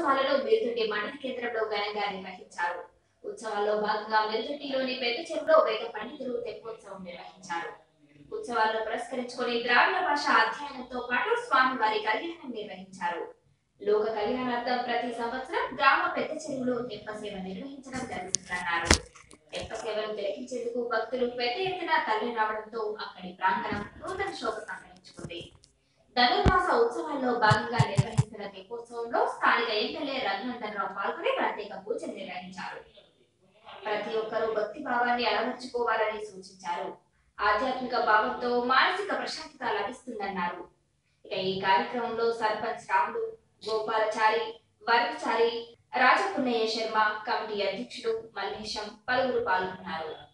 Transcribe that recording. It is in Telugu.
ఉత్సవాలను మిరుదొడ్డి మండల కేంద్రంలో ఘనంగా నిర్వహించారు ఉత్సవాల్లో భాగంగా మిరుదొడ్డిలోని పెద్ద చెరువులో వేద పండితులు తెప్పోత్సవం నిర్వహించారు ఉత్సవాలను పురస్కరించుకొని ద్రావిడ భాష అధ్యయనంతో పాటు స్వామివారి కళ్యాణం నిర్వహించారు లోక కళ్యాణార్థం ప్రతి సంవత్సరం గ్రామ పెద్ద చెరువులో తెప్ప సేవ నిర్వహించడం జరుగుతుందన్నారు తెప్ప సేవను తిలకించేందుకు భక్తులు పెద్ద ఎత్తున తరలి రావడంతో అక్కడి ప్రాంగణం నూతన శోభ సంతరించుకుంది ధనుర్మాస ఉత్సవాల్లో భాగంగా నిర్వహిస్తున్న తెప్పోత్సవంలో స్థానిక ఎమ్మెల్యే రఘునందన్ రావు పాల్గొని ప్రత్యేక పూజలు నిర్వహించారు ప్రతి ఒక్కరూ భక్తి భావాన్ని అలవర్చుకోవాలని సూచించారు ఆధ్యాత్మిక భావంతో మానసిక ప్రశాంతత లభిస్తుందన్నారు ఇక ఈ కార్యక్రమంలో సర్పంచ్ రాములు గోపాలచారి వరదచారి రాజపున్నయ్య శర్మ కమిటీ అధ్యక్షుడు మల్లేశం పలువురు పాల్గొన్నారు